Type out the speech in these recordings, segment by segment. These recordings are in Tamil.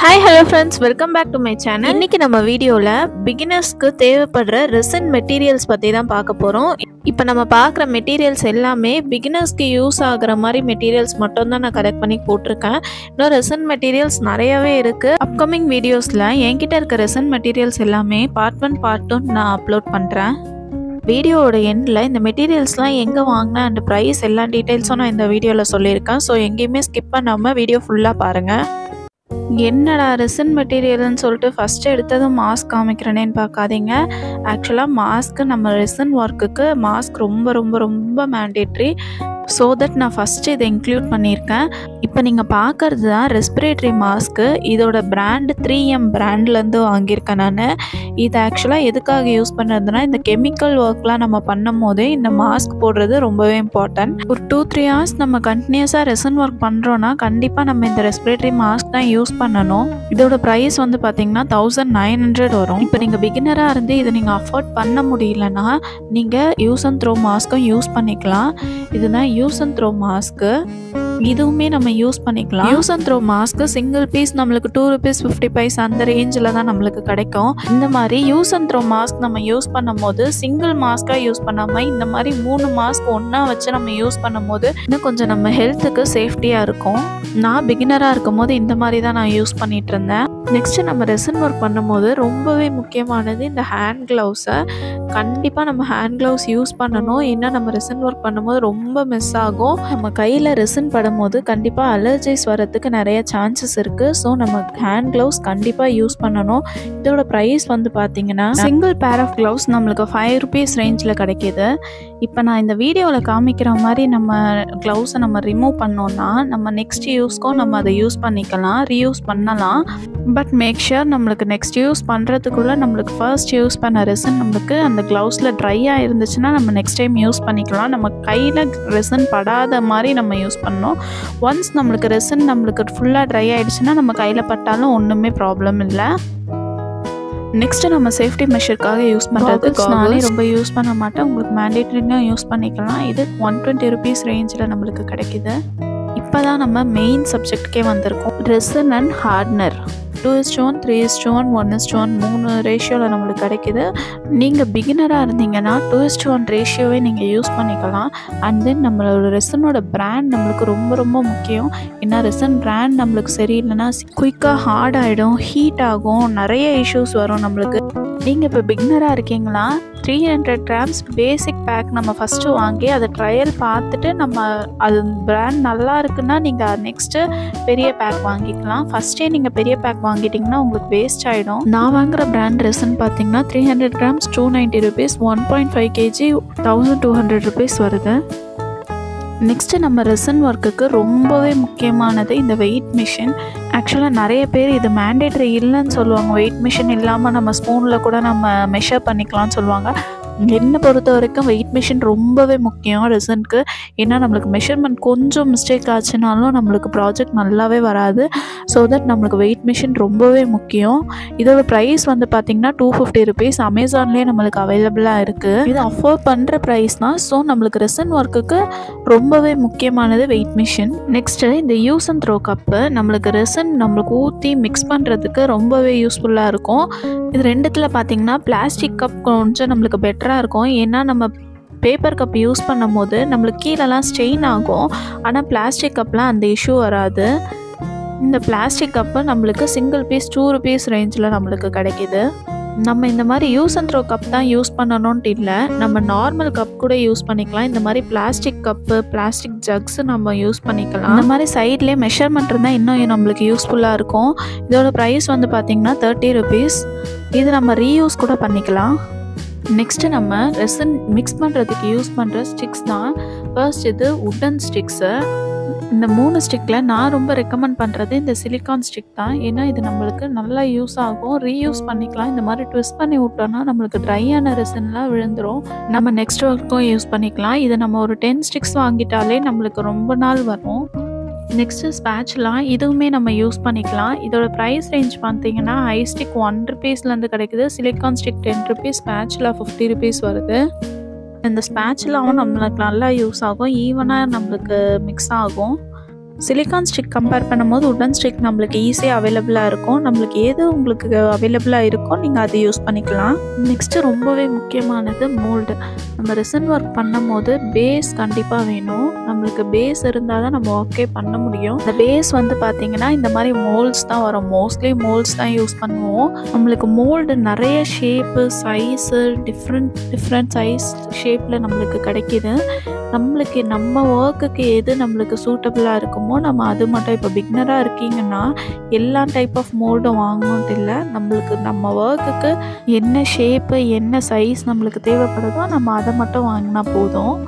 Hi hello friends welcome back to my channel இன்னைக்கு நம்ம வீடியோவில் பிகினர்ஸ்க்கு தேவைப்படுற ரெசன் மெட்டீரியல்ஸ் பற்றி தான் பார்க்க போகிறோம் இப்போ நம்ம பார்க்குற மெட்டீரியல்ஸ் எல்லாமே பிகினர்ஸ்க்கு யூஸ் ஆகுற மாதிரி மெட்டீரியல்ஸ் மட்டும் தான் நான் கலெக்ட் பண்ணி போட்டிருக்கேன் இன்னும் ரெசன் மெட்டீரியல்ஸ் நிறையவே இருக்குது அப்கமிங் வீடியோஸில் என்கிட்ட இருக்க ரெசன் மெட்டீரியல்ஸ் எல்லாமே பார்ட் ஒன் பார்ட் டூ நான் அப்லோட் பண்ணுறேன் வீடியோவோட எண்டில் இந்த மெட்டீரியல்ஸ்லாம் எங்கே வாங்கினேன் அண்ட் ப்ரைஸ் எல்லா டீட்டெயில்ஸும் நான் இந்த வீடியோவில் சொல்லியிருக்கேன் ஸோ எங்கேயுமே ஸ்கிப் பண்ணாமல் வீடியோ ஃபுல்லாக பாருங்கள் என்னடா ரெசன் மெட்டீரியல்னு சொல்லிட்டு ஃபஸ்ட்டு எடுத்ததும் மாஸ்க் காமிக்கிறேனேன்னு பார்க்காதீங்க ஆக்சுவலாக மாஸ்க்கு நம்ம ரெசன் ஒர்க்குக்கு மாஸ்க் ரொம்ப ரொம்ப ரொம்ப மேண்டேட்ரி ஸோ தட் நான் ஃபஸ்ட்டு இதை இன்க்ளூட் பண்ணியிருக்கேன் இப்போ நீங்கள் பார்க்குறது தான் ரெஸ்பிரேட்டரி மாஸ்க்கு இதோட பிராண்டு த்ரீ எம் பிராண்ட்லேருந்து வாங்கியிருக்கேன் நான் இது ஆக்சுவலாக எதுக்காக யூஸ் பண்ணுறதுனா இந்த கெமிக்கல் ஒர்க்லாம் நம்ம பண்ணும் போதே இந்த மாஸ்க் போடுறது ரொம்பவே இம்பார்ட்டன்ட் ஒரு டூ த்ரீ ஹவர்ஸ் நம்ம கண்டினியூஸாக ரெசன் ஒர்க் பண்ணுறோன்னா கண்டிப்பாக நம்ம இந்த ரெஸ்பிரேட்டரி மாஸ்க் தான் யூஸ் பண்ணணும் இதோட ப்ரைஸ் வந்து பார்த்தீங்கன்னா தௌசண்ட் நைன் ஹண்ட்ரட் வரும் இப்போ நீங்கள் பிகினராக இருந்து இதை நீங்கள் அஃபோர்ட் பண்ண முடியலன்னா நீங்கள் யூஸ் அண்ட் த்ரோ மாஸ்க்கும் யூஸ் பண்ணிக்கலாம் இதுதான் யூஸ் அண்ட் த்ரோ மாஸ்க்கு இதுவுமே நம்ம யூஸ் பண்ணிக்கலாம் use and throw mask single piece நம்மளுக்கு டூ ருபீஸ் ஃபிஃப்டி பைஸ் அந்த ரேஞ்சில் தான் நம்மளுக்கு கிடைக்கும் இந்த மாதிரி யூஸ் அண்ட் த்ரோ மாஸ்க் நம்ம யூஸ் பண்ணும்போது சிங்கிள் மாஸ்க்காக யூஸ் பண்ணாமல் இந்த மாதிரி மூணு மாஸ்க் ஒன்றா வச்சு நம்ம யூஸ் பண்ணும்போது இன்னும் கொஞ்சம் நம்ம ஹெல்த்துக்கு சேஃப்டியாக இருக்கும் நான் பிகினராக இருக்கும் போது இந்த மாதிரி தான் நான் யூஸ் பண்ணிட்டு இருந்தேன் நெக்ஸ்ட்டு நம்ம ரெசன் ஒர்க் பண்ணும்போது ரொம்பவே முக்கியமானது இந்த ஹேண்ட் க்ளவுஸை கண்டிப்பாக நம்ம ஹேண்ட் க்ளவுஸ் யூஸ் பண்ணணும் ஏன்னா நம்ம ரெசன் ஒர்க் பண்ணும்போது ரொம்ப மிஸ் ஆகும் நம்ம கையில் ரெசன் படும்போது கண்டிப்பாக அலர்ஜிஸ் வரத்துக்கு நிறைய சான்சஸ் இருக்குது ஸோ நம்ம ஹேண்ட் க்ளவுஸ் கண்டிப்பாக யூஸ் பண்ணணும் இதோட ப்ரைஸ் வந்து பார்த்தீங்கன்னா சிங்கிள் பேர் ஆஃப் க்ளவுஸ் நம்மளுக்கு ஃபைவ் ருபீஸ் ரேஞ்சில் கிடைக்கிது இப்போ நான் இந்த வீடியோவில் காமிக்கிற மாதிரி நம்ம க்ளவுஸை நம்ம ரிமூவ் பண்ணோன்னா நம்ம நெக்ஸ்ட் யூஸ்க்கும் நம்ம அதை யூஸ் பண்ணிக்கலாம் ரீயூஸ் பண்ணலாம் பட் மேக் ஷுர் நம்மளுக்கு நெக்ஸ்ட் யூஸ் பண்ணுறதுக்குள்ளே நம்மளுக்கு ஃபர்ஸ்ட் யூஸ் பண்ண ரெசன் நம்மளுக்கு அந்த க்ளவுஸில் ட்ரையாக இருந்துச்சுன்னா நம்ம நெக்ஸ்ட் டைம் யூஸ் பண்ணிக்கலாம் நம்ம கையில் ரெசன் படாத மாதிரி நம்ம யூஸ் பண்ணோம் ஒன்ஸ் நம்மளுக்கு ரெசன் நம்மளுக்கு ஃபுல்லாக ட்ரை ஆகிடுச்சுன்னா நம்ம கையில் பட்டாலும் ஒன்றுமே ப்ராப்ளம் இல்லை நெக்ஸ்ட்டு நம்ம சேஃப்டி மெஷருக்காக யூஸ் பண்ணுறது நானே ரொம்ப யூஸ் பண்ண மாட்டேன் உங்களுக்கு மேண்டேட்ரினா யூஸ் பண்ணிக்கலாம் இது ஒன் டுவெண்ட்டி ருபீஸ் ரேஞ்சில் நம்மளுக்கு கிடைக்கிது இப்போ தான் நம்ம மெயின் சப்ஜெக்ட்கே வந்திருக்கோம் resin and hardener two is one three is one one is one மூணு ரேஷியோவில் நம்மளுக்கு கிடைக்கிது நீங்கள் பிகினராக இருந்தீங்கன்னா டூ இஸ் ஒன் ரேஷியோவே நீங்கள் யூஸ் பண்ணிக்கலாம் அண்ட் தென் நம்மளோட ரெசனோட பிராண்ட் நம்மளுக்கு ரொம்ப ரொம்ப முக்கியம் ஏன்னா ரெசன் பிராண்ட் நம்மளுக்கு சரியில்லைன்னா குயிக்காக ஹார்ட் ஆகிடும் ஹீட் ஆகும் நிறைய இஷ்யூஸ் வரும் நம்மளுக்கு நீங்கள் இப்போ பிகினராக இருக்கீங்களா three hundred grams basic pack நம்ம ஃபஸ்ட்டு வாங்கி அதை ட்ரையல் பார்த்துட்டு நம்ம அது பிராண்ட் நல்லா இருக்குன்னா நீங்கள் நெக்ஸ்ட்டு பெரிய பேக் வாங்கிக்கலாம் ஃபஸ்ட்டே நீங்கள் பெரிய பேக் வாங்கிட்டிங்கன்னா உங்களுக்கு வேஸ்ட் ஆகிடும் நான் வாங்குற பிராண்ட் ரெசன் பார்த்தீங்கன்னா three hundred grams two ninety rupees one point five KG thousand two hundred rupees வருது நெக்ஸ்ட்டு நம்ம ரெசன் ஒர்க்குக்கு ரொம்பவே முக்கியமானது இந்த வெயிட் மிஷின் ஆக்சுவலாக நிறைய பேர் இது மேண்டேட்ரி இல்லைன்னு சொல்லுவாங்க வெயிட் மிஷின் இல்லாமல் நம்ம ஸ்பூனில் கூட நம்ம மெஷர் பண்ணிக்கலாம்னு சொல்லுவாங்க என்னை பொறுத்த வரைக்கும் வெயிட் மிஷின் ரொம்பவே முக்கியம் ரெசனுக்கு ஏன்னா நம்மளுக்கு மெஷர்மெண்ட் கொஞ்சம் மிஸ்டேக் ஆச்சுனாலும் நம்மளுக்கு ப்ராஜெக்ட் நல்லாவே வராது ஸோ தட் நம்மளுக்கு வெயிட் மிஷின் ரொம்பவே முக்கியம் இதோட ப்ரைஸ் வந்து பார்த்திங்கன்னா டூ ஃபிஃப்டி ருபீஸ் அமேசான்லேயே நம்மளுக்கு அவைலபிளாக இருக்குது இது அஃபோர்ட் பண்ணுற ப்ரைஸ் தான் ஸோ நம்மளுக்கு ரெசன் ஒர்க்குக்கு ரொம்பவே முக்கியமானது வெயிட் மிஷின் நெக்ஸ்ட்டு இந்த யூஸ் அண்ட் த்ரோ கப்பு நம்மளுக்கு ரெசன் நம்மளுக்கு ஊற்றி மிக்ஸ் பண்ணுறதுக்கு ரொம்பவே யூஸ்ஃபுல்லாக இருக்கும் இது ரெண்டுத்தில் பார்த்தீங்கன்னா பிளாஸ்டிக் கப் கொஞ்சம் நம்மளுக்கு பெட்டராக இருக்கும் ஏன்னா நம்ம பேப்பர் கப் யூஸ் பண்ணும் போது நம்மளுக்கு கீழெல்லாம் ஸ்டெயின் ஆகும் ஆனால் பிளாஸ்டிக் கப்லாம் அந்த இஷ்யூ வராது இந்த பிளாஸ்டிக் கப்பு நம்மளுக்கு சிங்கிள் பீஸ் டூ ருபீஸ் ரேஞ்சில் நம்மளுக்கு கிடைக்கிது நம்ம இந்த மாதிரி யூஸ் அண்ட் த்ரோ கப் தான் யூஸ் பண்ணணும்ட்டு இல்லை நம்ம நார்மல் கப் கூட யூஸ் பண்ணிக்கலாம் இந்த மாதிரி பிளாஸ்டிக் கப்பு பிளாஸ்டிக் ஜக்ஸ் நம்ம யூஸ் பண்ணிக்கலாம் இந்த மாதிரி சைட்லேயே மெஷர்மெண்ட் இருந்தால் இன்னும் நம்மளுக்கு யூஸ்ஃபுல்லாக இருக்கும் இதோட ப்ரைஸ் வந்து பார்த்திங்கன்னா தேர்ட்டி ருபீஸ் இது நம்ம ரீயூஸ் கூட பண்ணிக்கலாம் நெக்ஸ்ட்டு நம்ம ரெசன் மிக்ஸ் பண்ணுறதுக்கு யூஸ் பண்ணுற ஸ்டிக்ஸ் தான் ஃபர்ஸ்ட் இது உட்டன் ஸ்டிக்ஸு இந்த மூணு ஸ்டிக்கில் நான் ரொம்ப ரெக்கமெண்ட் பண்ணுறது இந்த சிலிக்கான் ஸ்டிக் தான் ஏன்னா இது நம்மளுக்கு நல்லா யூஸ் ஆகும் ரீயூஸ் பண்ணிக்கலாம் இந்த மாதிரி ட்விஸ்ட் பண்ணி விட்டோன்னா நம்மளுக்கு ட்ரையான ரெசன்லாம் விழுந்துடும் நம்ம நெக்ஸ்ட் ஒர்க்கும் யூஸ் பண்ணிக்கலாம் இது நம்ம ஒரு டென் ஸ்டிக்ஸ் வாங்கிட்டாலே நம்மளுக்கு ரொம்ப நாள் வரும் நெக்ஸ்ட்டு ஸ்பேட்ச்லாம் இதுவுமே நம்ம யூஸ் பண்ணிக்கலாம் இதோட ப்ரைஸ் ரேஞ்ச் பார்த்தீங்கன்னா ஹை ஸ்டிக் ஒன் ருபீஸ்லேருந்து கிடைக்குது சிலிக்கான் ஸ்டிக் டென் ருபீஸ் ஸ்பேட்சில் ஃபிஃப்டி ருபீஸ் வருது இந்த ஸ்பேட்சிலாவும் நம்மளுக்கு நல்லா யூஸ் ஆகும் ஈவனாக நம்மளுக்கு மிக்ஸ் ஆகும் சிலிக்கான் ஸ்டிக் கம்பேர் பண்ணும்போது உடன் ஸ்டிக் நம்மளுக்கு ஈஸியாக அவைலபிளாக இருக்கும் நம்மளுக்கு எது உங்களுக்கு அவைலபிளாக இருக்கோ நீங்கள் அதை யூஸ் பண்ணிக்கலாம் நெக்ஸ்ட்டு ரொம்பவே முக்கியமானது மோல்டு நம்ம ரிசன் ஒர்க் பண்ணும் போது பேஸ் கண்டிப்பாக வேணும் நம்மளுக்கு பேஸ் இருந்தால் தான் நம்ம ஒர்க்கே பண்ண முடியும் இந்த பேஸ் வந்து பார்த்திங்கன்னா இந்த மாதிரி மோல்ட்ஸ் தான் வரும் மோஸ்ட்லி மோல்ட்ஸ் தான் யூஸ் பண்ணுவோம் நம்மளுக்கு மோல்டு நிறைய shape size different different size ஷேப்பில் நம்மளுக்கு கிடைக்கிது நம்மளுக்கு நம்ம ஒர்க்குக்கு எது நம்மளுக்கு சூட்டபுளாக இருக்குமோ நம்ம அது மட்டும் இப்போ பிக்னராக இருக்கீங்கன்னா எல்லா டைப் ஆஃப் மோல்டும் வாங்கணுன்ட்டு இல்லை நம்மளுக்கு நம்ம ஒர்க்குக்கு என்ன ஷேப்பு என்ன சைஸ் நம்மளுக்கு தேவைப்படுதோ நம்ம அதை மட்டும் வாங்கினா போதும்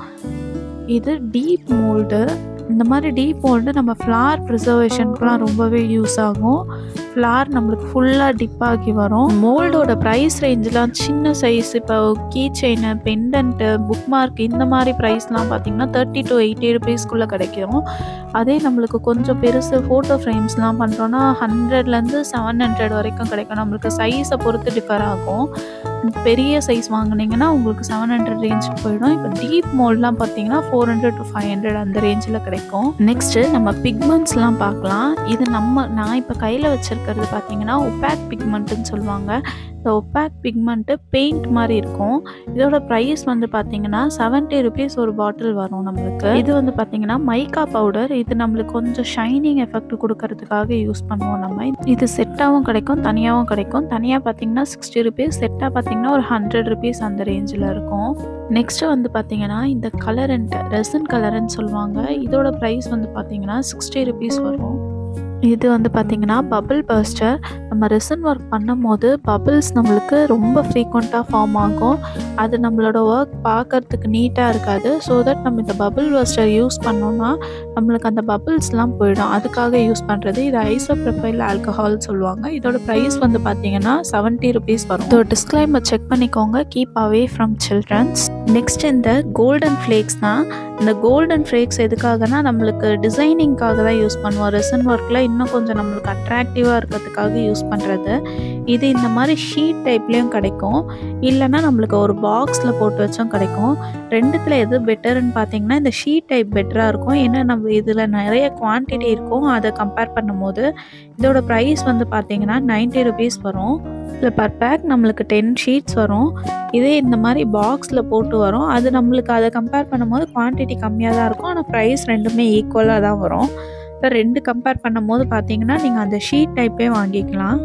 இது டீப் மோல்டு இந்த மாதிரி டீப் மோல்டு நம்ம ஃப்ளார் ப்ரிசர்வேஷனுக்குலாம் ரொம்பவே யூஸ் ஆகும் ஃப்ளார் நம்மளுக்கு ஃபுல்லாக டிப் ஆகி வரும் மோல்டோட ப்ரைஸ் ரேஞ்செலாம் சின்ன சைஸ் இப்போ key chain pendant bookmark இந்த மாதிரி ப்ரைஸ்லாம் பார்த்திங்கன்னா தேர்ட்டி டு எயிட்டி ருபீஸ்க்குள்ளே கிடைக்கும் அதே நம்மளுக்கு கொஞ்சம் பெருசு ஃபோட்டோ ஃப்ரேம்ஸ்லாம் பண்ணுறோன்னா ஹண்ட்ரட்லேருந்து செவன் ஹண்ட்ரட் வரைக்கும் கிடைக்கும் நம்மளுக்கு சைஸை பொறுத்து டிஃபர் ஆகும் பெரிய சைஸ் வாங்கினீங்கன்னா உங்களுக்கு செவன் ஹண்ட்ரட் ரேஞ்சுக்கு போயிடும் இப்போ டீப் மோல்ட்லாம் பார்த்தீங்கன்னா four hundred to five hundred அந்த ரேஞ்சில் கிடைக்கும் நெக்ஸ்ட்டு நம்ம பிக்மெண்ட்ஸ்லாம் பார்க்கலாம் இது நம்ம நான் இப்போ கையில் வச்சுருக்கிறது பார்த்தீங்கன்னா ஒப்பேக் பிக்மெண்ட்டுன்னு சொல்லுவாங்க இந்த ஒப்பேக் பிக்மெண்ட்டு பெயிண்ட் மாதிரி இருக்கும் இதோட ப்ரைஸ் வந்து பார்த்தீங்கன்னா செவன்ட்டி ருபீஸ் ஒரு பாட்டில் வரும் நம்மளுக்கு இது வந்து பார்த்தீங்கன்னா மைக்கா பவுடர் இது நம்மளுக்கு கொஞ்சம் ஷைனிங் எஃபெக்ட் கொடுக்கறதுக்காக யூஸ் பண்ணுவோம் நம்ம இது செட்டாகவும் கிடைக்கும் தனியாகவும் கிடைக்கும் தனியாக பார்த்தீங்கன்னா சிக்ஸ்டி ருபீஸ் செட்டாக பார்த்தீங்கன்னா ஒரு ஹண்ட்ரட் ருபீஸ் அந்த ரேஞ்சில் இருக்கும் நெக்ஸ்ட்டு வந்து பார்த்தீங்கன்னா இந்த கலரண்ட் ரெசன் கலருன்னு சொல்லுவாங்க இதோட ப்ரைஸ் வந்து பார்த்தீங்கன்னா சிக்ஸ்டி ருபீஸ் வரும் இது வந்து பார்த்திங்கன்னா பபிள் பர்ஸ்டர் நம்ம ரெசன் ஒர்க் பண்ணும் போது பபிள்ஸ் நம்மளுக்கு ரொம்ப ஃப்ரீக்வெண்ட்டாக ஃபார்ம் ஆகும் அது நம்மளோட ஒர்க் பார்க்கறதுக்கு நீட்டாக இருக்காது ஸோ தட் நம்ம இந்த பபிள் பர்ஸ்டர் யூஸ் பண்ணோம்னா நம்மளுக்கு அந்த பபிள்ஸ்லாம் போயிடும் அதுக்காக யூஸ் பண்ணுறது இது ஐசோப்ரொஃபைல் ஆல்கஹால் சொல்லுவாங்க இதோட ப்ரைஸ் வந்து பார்த்தீங்கன்னா செவன்ட்டி ருபீஸ் வரும் இதோட டிஸ்க்ளைமர் செக் பண்ணிக்கோங்க keep away from childrens next இந்த கோல்டன் ஃப்ளேக்ஸ் தான் இந்த கோல்டன் ஃப்ளேக்ஸ் எதுக்காகனா நம்மளுக்கு டிசைனிங்காக தான் யூஸ் பண்ணுவோம் ரெசன் ஒர்க்கில் இன்னும் கொஞ்சம் நம்மளுக்கு அட்ராக்டிவாக இருக்கிறதுக்காக யூஸ் பண்ணுறது இது இந்த மாதிரி ஷீட் டைப்லேயும் கிடைக்கும் இல்லைன்னா நம்மளுக்கு ஒரு பாக்ஸில் போட்டு வச்சும் கிடைக்கும் ரெண்டுத்தில் எது பெட்டர்னு பார்த்தீங்கன்னா இந்த ஷீட் டைப் பெட்டராக இருக்கும் ஏன்னா நம்ம இதில் நிறைய குவான்டிட்டி இருக்கும் அதை கம்பேர் பண்ணும்போது இதோட ப்ரைஸ் வந்து பார்த்தீங்கன்னா நைன்ட்டி ருபீஸ் வரும் இதில் பர் பேக் நம்மளுக்கு டென் ஷீட்ஸ் வரும் இதே இந்த மாதிரி பாக்ஸில் போட்டு வரும் அது நம்மளுக்கு அதை கம்பேர் பண்ணும்போது குவான்டிட்டி கம்மியாக தான் இருக்கும் ஆனால் ப்ரைஸ் ரெண்டுமே ஈக்குவலாக தான் வரும் இப்போ ரெண்டு கம்பேர் பண்ணும்போது பார்த்தீங்கன்னா நீங்கள் அந்த ஷீட் டைப்பே வாங்கிக்கலாம்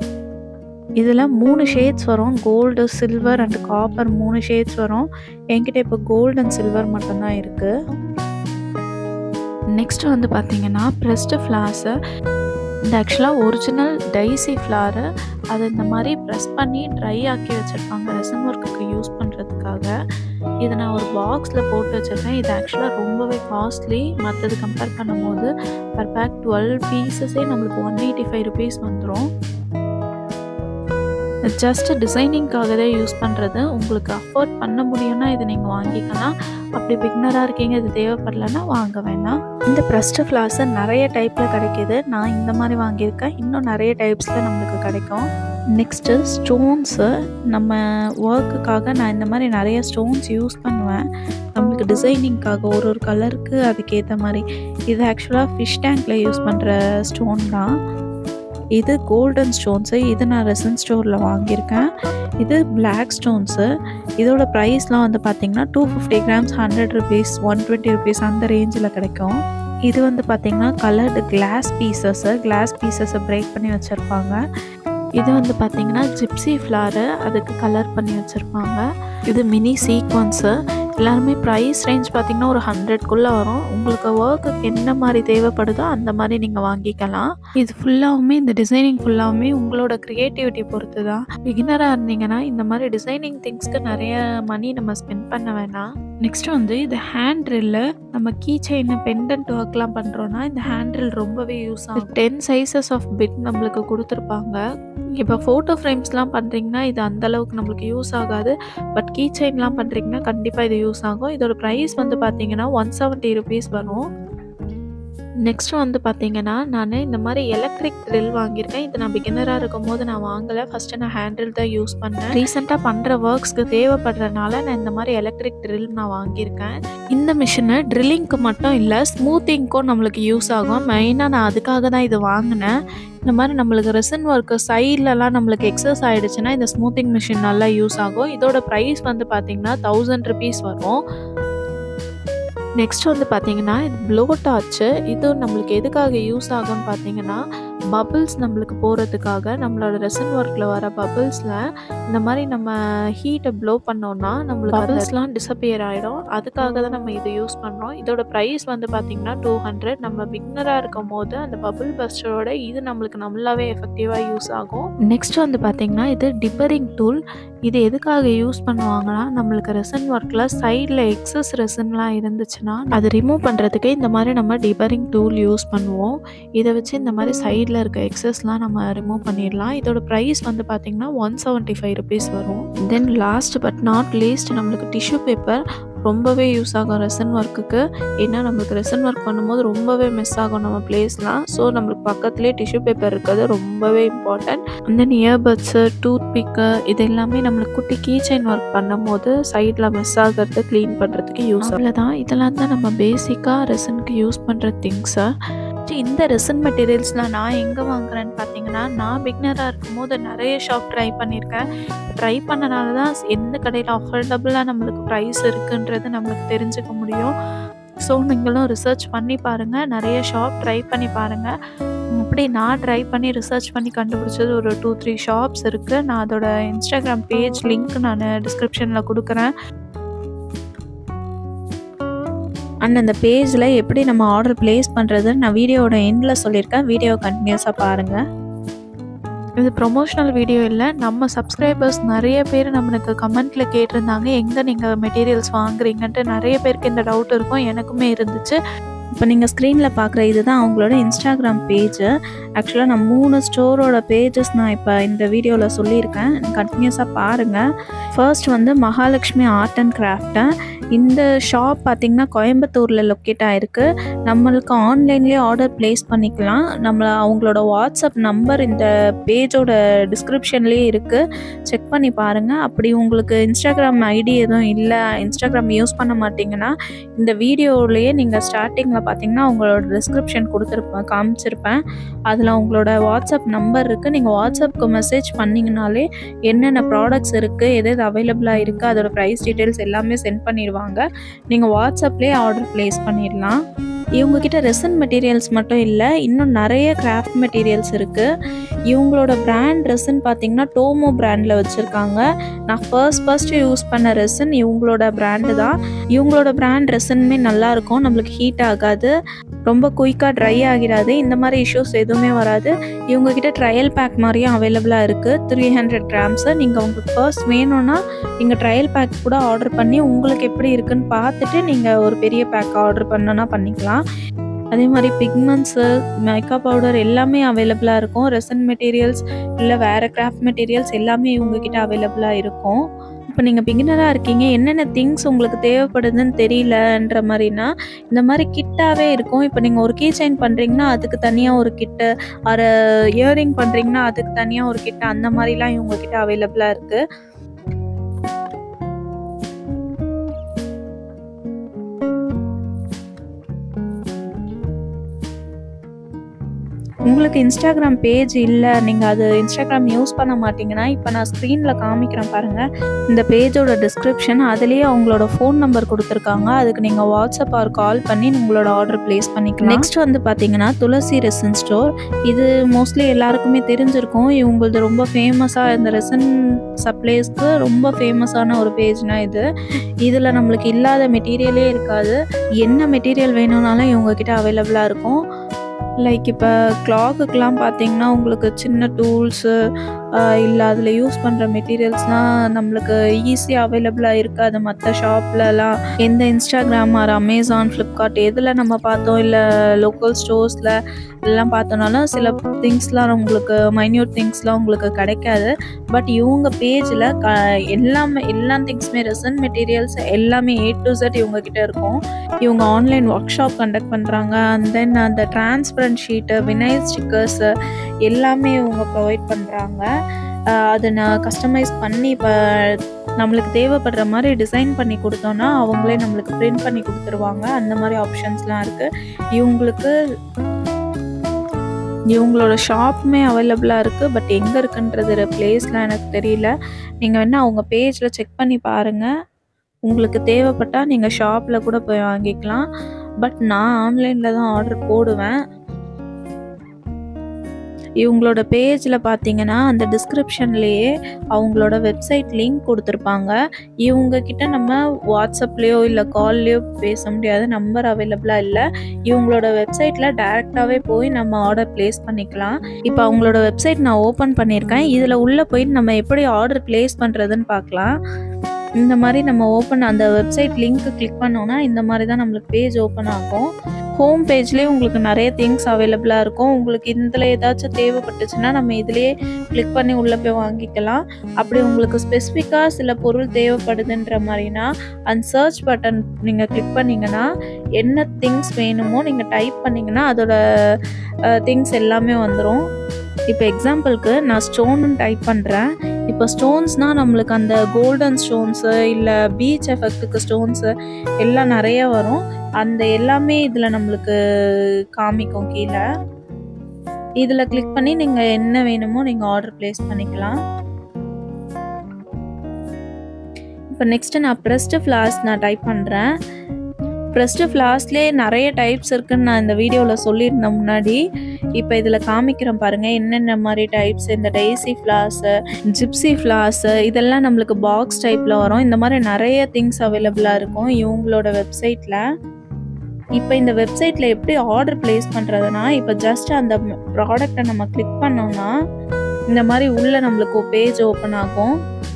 இதில் மூணு ஷேட்ஸ் வரும் கோல்டு சில்வர் அண்ட் காப்பர் மூணு ஷேட்ஸ் வரும் என்கிட்ட இப்போ கோல்டு அண்ட் சில்வர் மட்டும்தான் இருக்குது நெக்ஸ்ட் வந்து பார்த்தீங்கன்னா ப்ரெஸ்டு ஃப்ளார்ஸு இந்த ஆக்சுவலாக ஒரிஜினல் டைசி ஃப்ளாரு அதை இந்த மாதிரி ப்ரெஸ் பண்ணி ட்ரை ஆக்கி வச்சுருப்பாங்க ரெசன் ஒர்க்குக்கு யூஸ் பண்ணுறதுக்காக இதை நான் ஒரு பாக்ஸில் போட்டு வச்சுருக்கேன் இது ஆக்சுவலாக ரொம்பவே காஸ்ட்லி மற்றது கம்பேர் பண்ணும்போது பர் பேக் டுவெல் பீசஸே நம்மளுக்கு ஒன் எயிட்டி ஃபைவ் ருபீஸ் வந்துடும் ஜஸ்ட் டிசைனிங்காக தான் யூஸ் பண்ணுறது உங்களுக்கு அஃபோர்ட் பண்ண முடியும்னா இதை நீங்கள் வாங்கிக்கலாம் அப்படி பிக்னராக இருக்கீங்க இது தேவைப்படலைன்னா வாங்க வேணாம் இந்த ப்ரெஸ்டு ஃப்ளார்ஸு நிறைய டைப்பில் கிடைக்கிது நான் இந்த மாதிரி வாங்கியிருக்கேன் இன்னும் நிறைய டைப்ஸில் நம்மளுக்கு கிடைக்கும் நெக்ஸ்ட்டு ஸ்டோன்ஸு நம்ம ஒர்க்குக்காக நான் இந்த மாதிரி நிறைய ஸ்டோன்ஸ் யூஸ் பண்ணுவேன் நம்மளுக்கு டிசைனிங்க்காக ஒரு ஒரு கலருக்கு அதுக்கேற்ற மாதிரி இது ஆக்சுவலாக ஃபிஷ் டேங்க்கில் யூஸ் பண்ணுற ஸ்டோன் தான் இது கோல்டன் ஸ்டோன்ஸு இது நான் ரெசன் ஸ்டோரில் வாங்கியிருக்கேன் இது பிளாக் ஸ்டோன்ஸு இதோட ப்ரைஸ்லாம் வந்து பார்த்திங்கன்னா two fifty grams hundred rupees one twenty rupees அந்த ரேஞ்சில் கிடைக்கும் இது வந்து பார்த்திங்கன்னா கலர்டு கிளாஸ் பீசஸ்ஸு கிளாஸ் பீசஸை பிரேக் பண்ணி வச்சுருப்பாங்க இது வந்து பார்த்திங்கன்னா ஜிப்சி ஃப்ளாரு அதுக்கு கலர் பண்ணி வச்சுருப்பாங்க இது மினி சீக்வன்ஸு எல்லாருமே ப்ரைஸ் ரேஞ்ச் பார்த்திங்கன்னா ஒரு ஹண்ட்ரட்குள்ளே வரும் உங்களுக்கு ஒர்க்குக்கு என்ன மாதிரி தேவைப்படுதோ அந்த மாதிரி நீங்கள் வாங்கிக்கலாம் இது ஃபுல்லாகவுமே இந்த டிசைனிங் ஃபுல்லாகவுமே உங்களோட க்ரியேட்டிவிட்டி பொறுத்து தான் பிகினராக இருந்தீங்கன்னா இந்த மாதிரி டிசைனிங் திங்ஸ்க்கு நிறைய மணி நம்ம ஸ்பெண்ட் பண்ண வேணாம் நெக்ஸ்ட் வந்து இது ஹேண்ட் ட்ரில்லு நம்ம கீ செயின் பெண்டன்ட் ஒர்க்லாம் பண்ணுறோன்னா இந்த ஹேண்ட் ட்ரில் ரொம்பவே யூஸ் ஆகும் டென் சைஸஸ் ஆஃப் பிட் நம்மளுக்கு கொடுத்துருப்பாங்க இப்போ ஃபோட்டோ ஃப்ரேம்ஸ்லாம் பண்ணுறீங்கன்னா இது அந்த அளவுக்கு நம்மளுக்கு யூஸ் ஆகாது பட் கீ செயின்லாம் பண்ணுறீங்கன்னா கண்டிப்பாக இது யூஸ் ஆகும் இதோட ப்ரைஸ் வந்து பார்த்தீங்கன்னா ஒன் செவன்ட்டி ருபீஸ் வரும் நெக்ஸ்ட் வந்து பார்த்தீங்கன்னா நான் இந்த மாதிரி எலக்ட்ரிக் ட்ரில் வாங்கியிருக்கேன் இது நான் பிகினராக இருக்கும் போது நான் வாங்கலை ஃபஸ்ட்டு நான் ஹேண்டில் தான் யூஸ் பண்ணேன் ரீசெண்டாக பண்ணுற ஒர்க்ஸ்க்கு தேவைப்படுறதுனால நான் இந்த மாதிரி எலக்ட்ரிக் ட்ரில் நான் வாங்கியிருக்கேன் இந்த மிஷினை ட்ரில்லிங்க்கு மட்டும் இல்லை ஸ்மூத்திங்க்கும் நம்மளுக்கு யூஸ் ஆகும் மெயினாக நான் அதுக்காக தான் இது வாங்கினேன் இந்த மாதிரி நம்மளுக்கு ரெசன் ஒர்க்கு சைட்லலாம் நம்மளுக்கு எக்ஸஸ் ஆகிடுச்சுன்னா இந்த ஸ்மூத்திங் மிஷின் நல்லா யூஸ் ஆகும் இதோட ப்ரைஸ் வந்து பார்த்திங்கன்னா தௌசண்ட் ருபீஸ் வரும் நெக்ஸ்ட் வந்து பார்த்தீங்கன்னா இது ப்ளோட் ஆச்சு இது நம்மளுக்கு எதுக்காக யூஸ் ஆகும்னு பார்த்தீங்கன்னா பபிள்ஸ் நம்மளுக்கு போகிறதுக்காக நம்மளோட ரெசன் ஒர்க்கில் வர பபிள்ஸில் இந்த மாதிரி நம்ம ஹீட்டை ப்ளோ பண்ணோம்னா நம்மளுக்கு பபிள்ஸ்லாம் டிசப்பியர் ஆகிடும் அதுக்காக தான் நம்ம இது யூஸ் பண்ணுறோம் இதோட ப்ரைஸ் வந்து பார்த்திங்கன்னா டூ ஹண்ட்ரட் நம்ம பிக்னராக இருக்கும் போது அந்த பபிள் பஸ்டரோட இது நம்மளுக்கு நல்லாவே எஃபெக்டிவாக யூஸ் ஆகும் நெக்ஸ்ட் வந்து பார்த்திங்கன்னா இது டிப்பரிங் டூல் இது எதுக்காக யூஸ் பண்ணுவாங்கன்னா நம்மளுக்கு ரெசன் ஒர்க்கில் சைடில் எக்ஸஸ் ரெசன்லாம் இருந்துச்சுன்னா அது ரிமூவ் பண்ணுறதுக்கு இந்த மாதிரி நம்ம டிபரிங் டூல் யூஸ் பண்ணுவோம் இதை வச்சு இந்த மாதிரி சைடில் இருக்க எக்ஸஸ்லாம் நம்ம ரிமூவ் பண்ணிடலாம் இதோட ப்ரைஸ் வந்து பார்த்திங்கன்னா ஒன் செவன்ட்டி ஃபைவ் ருபீஸ் வரும் then last but not least நம்மளுக்கு டிஷ்யூ பேப்பர் ரொம்பவே யூஸ் ஆகும் ரெசன் ஒர்க்குக்கு ஏன்னா நம்மளுக்கு ரெசன் ஒர்க் பண்ணும்போது ரொம்பவே மிஸ் ஆகும் நம்ம பிளேஸ்லாம் ஸோ நம்மளுக்கு பக்கத்துலேயே டிஷ்யூ பேப்பர் இருக்கிறது ரொம்பவே important and then earbuds toothpick இது எல்லாமே நம்மளுக்கு குட்டி கீ செயின் ஒர்க் பண்ணும்போது சைடில் மிஸ் ஆகிறது க்ளீன் பண்ணுறதுக்கு யூஸ் அவ்வளோதான் இதெல்லாம் தான் நம்ம பேசிக்காக ரெசனுக்கு யூஸ் பண்ணுற திங்ஸை இந்த ரெசன் மெட்டீரியல்ஸ்லாம் நான் எங்கே வாங்குறேன்னு பார்த்தீங்கன்னா நான் பிக்னராக இருக்கும்போது நிறைய ஷாப் ட்ரை பண்ணியிருக்கேன் ட்ரை பண்ணனால தான் எந்த கடையில் அஃபோர்டபுளாக நம்மளுக்கு ப்ரைஸ் இருக்குன்றது நம்மளுக்கு தெரிஞ்சுக்க முடியும் ஸோ நீங்களும் ரிசர்ச் பண்ணி பாருங்கள் நிறைய ஷாப் ட்ரை பண்ணி பாருங்கள் அப்படி நான் ட்ரை பண்ணி ரிசர்ச் பண்ணி கண்டுபிடிச்சது ஒரு டூ த்ரீ ஷாப்ஸ் இருக்குது நான் அதோட இன்ஸ்டாகிராம் பேஜ் லிங்க் நான் டிஸ்கிரிப்ஷனில் கொடுக்குறேன் அண்ட் அந்த பேஜில் எப்படி நம்ம ஆர்டர் ப்ளேஸ் பண்ணுறதுன்னு நான் வீடியோவோட எண்டில் சொல்லியிருக்கேன் வீடியோ கண்டினியூஸாக பாருங்கள் இது ப்ரொமோஷனல் வீடியோ இல்லை நம்ம சப்ஸ்கிரைபர்ஸ் நிறைய பேர் நம்மளுக்கு கமெண்ட்டில் கேட்டிருந்தாங்க எங்கே நீங்கள் மெட்டீரியல்ஸ் வாங்குறீங்கன்ட்டு நிறைய பேருக்கு இந்த டவுட் இருக்கும் எனக்குமே இருந்துச்சு இப்போ நீங்கள் ஸ்க்ரீனில் பார்க்குற இதுதான் அவங்களோட இன்ஸ்டாகிராம் பேஜு ஆக்சுவலாக நான் மூணு ஸ்டோரோட பேஜஸ் நான் இப்போ இந்த வீடியோவில் சொல்லியிருக்கேன் கண்டினியூஸாக பாருங்கள் ஃபர்ஸ்ட் வந்து மகாலட்சுமி ஆர்ட் அண்ட் கிராஃப்ட்டு இந்த ஷாப் பார்த்திங்கன்னா கோயம்புத்தூரில் லொக்கேட் ஆகிருக்கு நம்மளுக்கு ஆன்லைன்லேயே ஆர்டர் ப்ளேஸ் பண்ணிக்கலாம் நம்மளை அவங்களோட வாட்ஸ்அப் நம்பர் இந்த பேஜோட டிஸ்கிரிப்ஷன்லேயே இருக்குது செக் பண்ணி பாருங்கள் அப்படி உங்களுக்கு இன்ஸ்டாகிராம் ஐடி எதுவும் இல்லை இன்ஸ்டாகிராம் யூஸ் பண்ண மாட்டிங்கன்னா இந்த வீடியோவிலேயே நீங்கள் ஸ்டார்டிங்கில் பார்த்தீங்கன்னா உங்களோட டிஸ்கிரிப்ஷன் கொடுத்துருப்பேன் காமிச்சிருப்பேன் அதில் உங்களோட வாட்ஸ்அப் நம்பர் இருக்குது நீங்கள் வாட்ஸ்அப்புக்கு மெசேஜ் பண்ணிங்கனாலே என்னென்ன ப்ராடக்ட்ஸ் இருக்குது எது எது அவைலபிளாக இருக்குது அதோட ப்ரைஸ் டீட்டெயில்ஸ் எல்லாமே சென்ட் பண்ணிடுவாங்க நீங்கள் வாட்ஸ்அப்லேயே ஆர்டர் ப்ளேஸ் பண்ணிடலாம் இவங்கக்கிட்ட ரெசன் மெட்டீரியல்ஸ் மட்டும் இல்லை இன்னும் நிறைய கிராஃப்ட் மெட்டீரியல்ஸ் இருக்குது இவங்களோட பிராண்ட் ரெசன் பார்த்தீங்கன்னா டோமோ பிராண்டில் வச்சுருக்காங்க நான் ஃபர்ஸ்ட் ஃபர்ஸ்ட்டு யூஸ் பண்ண ரெசன் இவங்களோட பிராண்டு தான் இவங்களோட பிராண்ட் ரெசனுமே நல்லாயிருக்கும் நம்மளுக்கு ஹீட் ஆகாது ரொம்ப குயிக்காக ட்ரை ஆகிடாது இந்த மாதிரி இஷ்யூஸ் எதுவுமே வராது இவங்கக்கிட்ட ட்ரையல் பேக் மாதிரியும் அவைலபிளாக இருக்குது த்ரீ ஹண்ட்ரட் கிராம்ஸு நீங்கள் உங்களுக்கு ஃபர்ஸ்ட் வேணும்னா நீங்கள் ட்ரையல் பேக் கூட ஆர்டர் பண்ணி உங்களுக்கு எப்படி இருக்குன்னு பார்த்துட்டு நீங்கள் ஒரு பெரிய பேக் ஆர்டர் பண்ணனா பண்ணிக்கலாம் அதே மாதிரி பிக்மெண்ட்ஸு மேக்கப் பவுடர் எல்லாமே அவைலபிளாக இருக்கும் ரெசன் மெட்டீரியல்ஸ் இல்லை வேறு கிராஃப்ட் மெட்டீரியல்ஸ் எல்லாமே இவங்கக்கிட்ட அவைலபிளாக இருக்கும் இப்போ நீங்கள் பிகினராக இருக்கீங்க என்னென்ன திங்ஸ் உங்களுக்கு தேவைப்படுதுன்னு தெரியலன்ற மாதிரினா இந்த மாதிரி கிட்டாகவே இருக்கும் இப்போ நீங்கள் ஒரு கீ செயின் பண்ணுறீங்கன்னா அதுக்கு தனியாக ஒரு கிட்டு ஒரு இயரிங் பண்ணுறீங்கன்னா அதுக்கு தனியாக ஒரு கிட்டு அந்த மாதிரிலாம் இவங்கக்கிட்ட அவைலபிளாக இருக்குது உங்களுக்கு இன்ஸ்டாகிராம் பேஜ் இல்லை நீங்கள் அது இன்ஸ்டாகிராம் யூஸ் பண்ண மாட்டீங்கன்னா இப்போ நான் ஸ்க்ரீனில் காமிக்கிறேன் பாருங்கள் இந்த பேஜோட டிஸ்கிரிப்ஷன் அதுலேயே அவங்களோட ஃபோன் நம்பர் கொடுத்துருக்காங்க அதுக்கு நீங்கள் வாட்ஸ்அப் ஆர் கால் பண்ணி உங்களோட ஆர்டர் ப்ளேஸ் பண்ணிக்கலாம் நெக்ஸ்ட் வந்து பார்த்தீங்கன்னா துளசி ரெசன் ஸ்டோர் இது மோஸ்ட்லி எல்லாருக்குமே தெரிஞ்சிருக்கும் இவங்களது ரொம்ப ஃபேமஸாக இந்த ரெசன் சப்ளைஸ்க்கு ரொம்ப ஃபேமஸான ஒரு பேஜ்னா இது இதில் நம்மளுக்கு இல்லாத மெட்டீரியலே இருக்காது என்ன மெட்டீரியல் வேணும்னாலும் இவங்கக்கிட்ட அவைலபிளாக இருக்கும் லைக் இப்போ கிளாக்குக்கெலாம் பார்த்தீங்கன்னா உங்களுக்கு சின்ன டூல்ஸு இல்லை அதில் யூஸ் பண்ணுற மெட்டீரியல்ஸ்லாம் நம்மளுக்கு ஈஸியாக அவைலபிளாக இருக்காது மற்ற ஷாப்லலாம் எந்த இன்ஸ்டாகிராம் ஆர் அமேசான் ஃப்ளிப்கார்ட் எதில் நம்ம பார்த்தோம் இல்லை லோக்கல் ஸ்டோர்ஸில் எல்லாம் பார்த்தோம்னாலும் சில திங்ஸ்லாம் உங்களுக்கு மைன்யூட் திங்ஸ்லாம் உங்களுக்கு கிடைக்காது பட் இவங்க பேஜில் க எல்லாமே எல்லா திங்ஸுமே ரெசன் மெட்டீரியல்ஸ் எல்லாமே ஏ டு செட் இவங்க கிட்ட இருக்கும் இவங்க ஆன்லைன் ஒர்க் ஷாப் கண்டக்ட் பண்ணுறாங்க அண்ட் தென் அந்த டிரான்ஸ்பரண்ட் ஷீட்டு வினைல் ஸ்டிக்கர்ஸு எல்லாமே இவங்க ப்ரொவைட் பண்ணுறாங்க அதை நான் கஸ்டமைஸ் பண்ணி இப்போ நம்மளுக்கு தேவைப்படுற மாதிரி டிசைன் பண்ணி கொடுத்தோன்னா அவங்களே நம்மளுக்கு பிரிண்ட் பண்ணி கொடுத்துருவாங்க அந்த மாதிரி ஆப்ஷன்ஸ்லாம் இருக்குது இவங்களுக்கு இவங்களோட ஷாப்புமே அவைலபிளாக இருக்குது பட் எங்கே இருக்குன்றது பிளேஸ்லாம் எனக்கு தெரியல நீங்கள் வேணால் அவங்க பேஜில் செக் பண்ணி பாருங்கள் உங்களுக்கு தேவைப்பட்டால் நீங்கள் ஷாப்பில் கூட போய் வாங்கிக்கலாம் பட் நான் ஆன்லைனில் தான் ஆர்டர் போடுவேன் இவங்களோட பேஜில் பார்த்தீங்கன்னா அந்த டிஸ்கிரிப்ஷன்லேயே அவங்களோட வெப்சைட் லிங்க் கொடுத்துருப்பாங்க இவங்க கிட்ட நம்ம வாட்ஸ்அப்லேயோ இல்லை கால்லையோ பேச முடியாது நம்பர் அவைலபிளாக இல்லை இவங்களோட வெப்சைட்டில் டேரெக்டாகவே போய் நம்ம ஆர்டர் ப்ளேஸ் பண்ணிக்கலாம் இப்போ அவங்களோட வெப்சைட் நான் ஓப்பன் பண்ணியிருக்கேன் இதில் உள்ளே போயிட்டு நம்ம எப்படி ஆர்டர் ப்ளேஸ் பண்ணுறதுன்னு பார்க்கலாம் இந்த மாதிரி நம்ம ஓப்பன் அந்த வெப்சைட் லிங்க் கிளிக் பண்ணோன்னா இந்த மாதிரி தான் நம்மளுக்கு பேஜ் ஓப்பன் ஆகும் ஹோம் பேஜ்லேயே உங்களுக்கு நிறைய திங்ஸ் அவைலபிளாக இருக்கும் உங்களுக்கு இதில் ஏதாச்சும் தேவைப்பட்டுச்சுன்னா நம்ம இதிலேயே கிளிக் பண்ணி உள்ளே போய் வாங்கிக்கலாம் அப்படி உங்களுக்கு ஸ்பெசிஃபிக்காக சில பொருள் தேவைப்படுதுன்ற மாதிரினா அந்த சர்ச் பட்டன் நீங்கள் கிளிக் பண்ணிங்கன்னா என்ன திங்ஸ் வேணுமோ நீங்கள் டைப் பண்ணிங்கன்னா அதோட திங்ஸ் எல்லாமே வந்துடும் இப்போ எக்ஸாம்பிளுக்கு நான் ஸ்டோன்னு டைப் பண்ணுறேன் இப்போ ஸ்டோன்ஸ்னால் நம்மளுக்கு அந்த கோல்டன் ஸ்டோன்ஸு இல்லை பீச் எஃபெக்ட்டுக்கு ஸ்டோன்ஸு எல்லாம் நிறைய வரும் அந்த எல்லாமே இதில் நம்மளுக்கு காமிக்கும் கீழே இதில் கிளிக் பண்ணி நீங்கள் என்ன வேணுமோ நீங்கள் ஆர்டர் ப்ளேஸ் பண்ணிக்கலாம் இப்போ நெக்ஸ்ட்டு நான் ப்ரெஸ்டு ஃப்ளார்ஸ் நான் டைப் பண்ணுறேன் ப்ரெஸ்டு ஃப்ளார்ஸ்லேயே நிறைய டைப்ஸ் இருக்குன்னு நான் இந்த வீடியோவில் சொல்லியிருந்தேன் முன்னாடி இப்போ இதில் காமிக்கிறேன் பாருங்கள் என்னென்ன மாதிரி டைப்ஸ் இந்த டெய்ஸி ஃப்ளார்ஸு ஜிப்சி ஃப்ளார்ஸு இதெல்லாம் நம்மளுக்கு பாக்ஸ் டைப்பில் வரும் இந்த மாதிரி நிறைய திங்ஸ் அவைலபிளாக இருக்கும் இவங்களோட வெப்சைட்டில் இப்போ இந்த வெப்சைட்டில் எப்படி ஆர்டர் ப்ளேஸ் பண்ணுறதுனா இப்போ ஜஸ்ட் அந்த ப்ராடக்டை நம்ம கிளிக் பண்ணோம்னா இந்த மாதிரி உள்ளே நம்மளுக்கு பேஜ் ஓப்பன் ஆகும்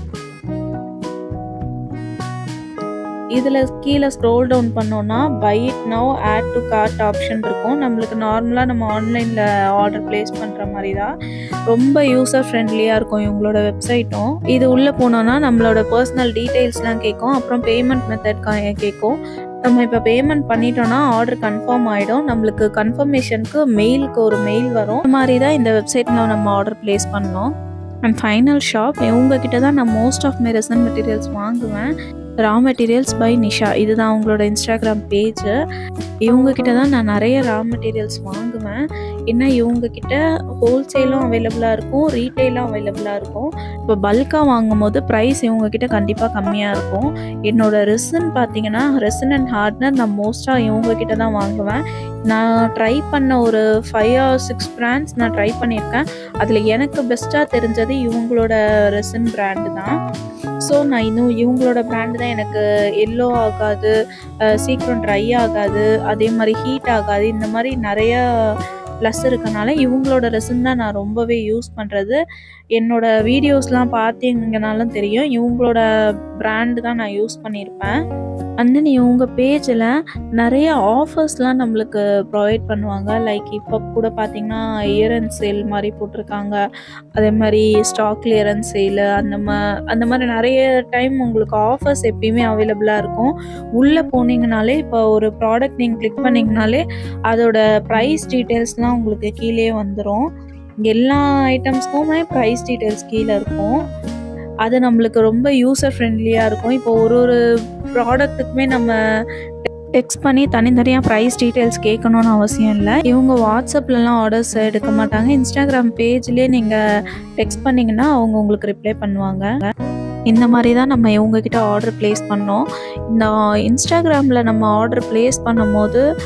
இதில் கீழே ஸ்க்ரோல் டவுன் பண்ணோன்னா buy it now add to cart option இருக்கும் நம்மளுக்கு நார்மலாக நம்ம ஆன்லைனில் ஆர்டர் ப்ளேஸ் பண்ணுற மாதிரி தான் ரொம்ப யூசர் ஃப்ரெண்ட்லியாக இருக்கும் இவங்களோட வெப்சைட்டும் இது உள்ளே போனோன்னா நம்மளோட பர்சனல் டீட்டெயில்ஸ்லாம் கேட்கும் அப்புறம் பேமெண்ட் மெத்தட் கேட்கும் நம்ம இப்போ பேமெண்ட் பண்ணிட்டோம்னா ஆர்டர் கன்ஃபார்ம் ஆகிடும் நம்மளுக்கு கன்ஃபர்மேஷனுக்கு மெயிலுக்கு ஒரு மெயில் வரும் இந்த மாதிரி தான் இந்த வெப்சைட்டில் நம்ம ஆர்டர் ப்ளேஸ் பண்ணோம் அண்ட் ஃபைனல் ஷாப் இவங்ககிட்ட தான் நான் most of my resin materials வாங்குவேன் ரா மெட்டீரியல்ஸ் பை நிஷா இதுதான் அவங்களோட இன்ஸ்டாகிராம் பேஜு இவங்கக்கிட்ட தான் நான் நிறைய ரா மெட்டீரியல்ஸ் வாங்குவேன் ஏன்னா இவங்கக்கிட்ட ஹோல்சேலும் அவைலபிளாக இருக்கும் ரீட்டெயிலும் அவைலபிளாக இருக்கும் இப்போ பல்காக வாங்கும் போது ப்ரைஸ் இவங்கக்கிட்ட கண்டிப்பாக கம்மியாக இருக்கும் என்னோட ரெசன் பார்த்தீங்கன்னா ரெசன் அண்ட் ஹார்ட்னர் நான் மோஸ்ட்டாக இவங்கக்கிட்ட தான் வாங்குவேன் நான் ட்ரை பண்ண ஒரு ஃபைவ் ஆர் சிக்ஸ் பிராண்ட்ஸ் நான் ட்ரை பண்ணியிருக்கேன் அதில் எனக்கு பெஸ்ட்டாக தெரிஞ்சது இவங்களோட ரெசன் பிராண்டு தான் ஸோ நான் இன்னும் இவங்களோட பிராண்டு தான் எனக்கு எல்லோ ஆகாது சீக்கிரம் ட்ரை ஆகாது அதே மாதிரி ஹீட் ஆகாது இந்த மாதிரி நிறைய ப்ளஸ் இருக்கனால இவங்களோட ரெசன் தான் நான் ரொம்பவே யூஸ் பண்ணுறது என்னோட வீடியோஸ்லாம் பார்த்தீங்கனாலும் தெரியும் இவங்களோட பிராண்டு தான் நான் யூஸ் பண்ணியிருப்பேன் அண்ட் தென் இவங்க பேஜில் நிறைய ஆஃபர்ஸ்லாம் நம்மளுக்கு ப்ரொவைட் பண்ணுவாங்க லைக் இப்போ கூட பார்த்தீங்கன்னா இயரன்ஸ் சேல் மாதிரி போட்டிருக்காங்க அதே மாதிரி ஸ்டாக் கிளியரன்ஸ் சேலு அந்த மா அந்த மாதிரி நிறைய டைம் உங்களுக்கு ஆஃபர்ஸ் எப்பயுமே அவைலபிளாக இருக்கும் உள்ளே போனீங்கனாலே இப்போ ஒரு ப்ராடக்ட் நீங்கள் கிளிக் பண்ணிங்கனாலே அதோட ப்ரைஸ் டீட்டெயில்ஸ்லாம் உங்களுக்கு கீழே வந்துடும் எல்லா ஐட்டம்ஸ்க்குமே ப்ரைஸ் டீட்டெயில்ஸ் கீழே இருக்கும் அது நம்மளுக்கு ரொம்ப யூசர் ஃப்ரெண்ட்லியாக இருக்கும் இப்போ ஒரு ஒரு ப்ராடக்ட்டுக்குமே நம்ம டெக்ஸ்ட் பண்ணி தனித்தனியாக ப்ரைஸ் டீட்டெயில்ஸ் கேட்கணுன்னு அவசியம் இல்லை இவங்க வாட்ஸ்அப்லலாம் ஆர்டர்ஸ் எடுக்க மாட்டாங்க இன்ஸ்டாகிராம் பேஜ்லேயே நீங்கள் டெக்ஸ்ட் பண்ணிங்கன்னா அவங்க உங்களுக்கு ரிப்ளை பண்ணுவாங்க இந்த மாதிரி தான் நம்ம இவங்கக்கிட்ட ஆர்டர் ப்ளேஸ் பண்ணோம் இந்த இன்ஸ்டாகிராமில் நம்ம ஆர்டர் ப்ளேஸ் பண்ணும்போது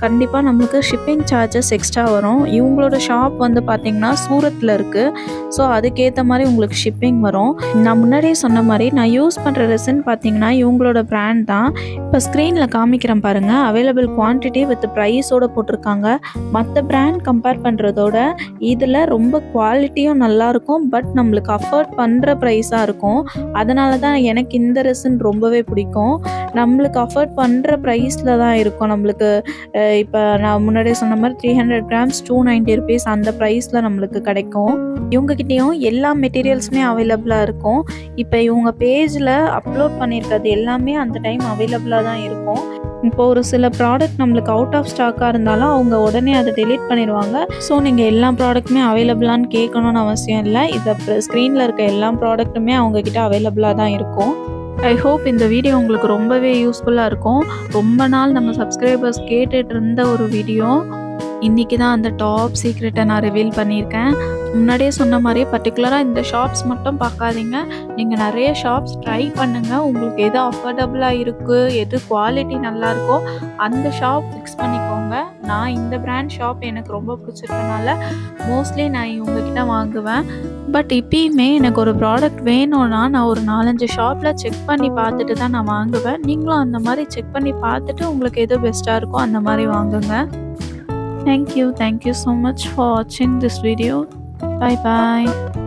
கண்டிப்பாக நம்மளுக்கு ஷிப்பிங் சார்ஜஸ் எக்ஸ்ட்ரா வரும் இவங்களோட ஷாப் வந்து பார்த்திங்கன்னா சூரத்தில் இருக்குது ஸோ அதுக்கேற்ற மாதிரி உங்களுக்கு ஷிப்பிங் வரும் நான் முன்னாடியே சொன்ன மாதிரி நான் யூஸ் பண்ணுற ரெசின் பார்த்தீங்கன்னா இவங்களோட பிராண்ட் தான் இப்போ ஸ்க்ரீனில் காமிக்கிறேன் பாருங்கள் அவைலபிள் குவான்டிட்டி வித் ப்ரைஸோடு போட்டிருக்காங்க மற்ற பிராண்ட் கம்பேர் பண்ணுறதோட இதில் ரொம்ப குவாலிட்டியும் நல்லாயிருக்கும் பட் நம்மளுக்கு அஃபோர்ட் பண்ணுற ப்ரைஸாக இருக்கும் அதனால தான் எனக்கு இந்த ரெசின் ரொம்பவே பிடிக்கும் நம்மளுக்கு அஃபோர்ட் பண்ணுற ப்ரைஸில் தான் இருக்கும் நம்மளுக்கு இப்போ நான் முன்னாடியே சொன்ன மாதிரி three hundred grams two ninety rupees அந்த ப்ரைஸில் நம்மளுக்கு கிடைக்கும் இவங்ககிட்டயும் எல்லா மெட்டீரியல்ஸுமே அவைலபிளாக இருக்கும் இப்போ இவங்க பேஜில் அப்லோட் பண்ணியிருக்கிறது எல்லாமே அந்த டைம் அவைலபிளாக தான் இருக்கும் இப்போ ஒரு சில ப்ராடக்ட் நம்மளுக்கு அவுட் ஆஃப் ஸ்டாக்காக இருந்தாலும் அவங்க உடனே அதை டெலீட் பண்ணிடுவாங்க ஸோ நீங்கள் எல்லா ப்ராடக்ட்டுமே அவைலபிளான்னு கேட்கணும்னு அவசியம் இல்லை இதை ஸ்க்ரீனில் இருக்க எல்லா ப்ராடக்ட்டுமே அவங்கக்கிட்ட அவைலபிளாக தான் இருக்கும் ஐ ஹோப் இந்த வீடியோ உங்களுக்கு ரொம்பவே யூஸ்ஃபுல்லாக இருக்கும் ரொம்ப நாள் நம்ம சப்ஸ்கிரைபர்ஸ் கேட்டுட்டு இருந்த ஒரு வீடியோ இன்றைக்கி தான் அந்த டாப் சீக்ரெட்டை நான் ரிவீல் பண்ணியிருக்கேன் முன்னாடியே சொன்ன மாதிரியே பர்டிகுலராக இந்த ஷாப்ஸ் மட்டும் பார்க்காதீங்க நீங்கள் நிறைய ஷாப்ஸ் ட்ரை பண்ணுங்கள் உங்களுக்கு எது அஃபோர்டபுளாக இருக்குது எது குவாலிட்டி நல்லா இருக்கோ அந்த ஷாப் ஃபிக்ஸ் பண்ணிக்கோங்க நான் இந்த பிராண்ட் ஷாப் எனக்கு ரொம்ப பிடிச்சிருக்கனால மோஸ்ட்லி நான் இவங்கக்கிட்ட வாங்குவேன் பட் இப்பயுமே எனக்கு ஒரு ப்ராடக்ட் வேணும்னா நான் ஒரு நாலஞ்சு ஷாப்பில் செக் பண்ணி பார்த்துட்டு தான் நான் வாங்குவேன் நீங்களும் அந்த மாதிரி செக் பண்ணி பார்த்துட்டு உங்களுக்கு எது பெஸ்ட்டாக இருக்கோ அந்த மாதிரி வாங்குங்க thank you thank you so much for வாட்சிங் திஸ் வீடியோ Bye bye.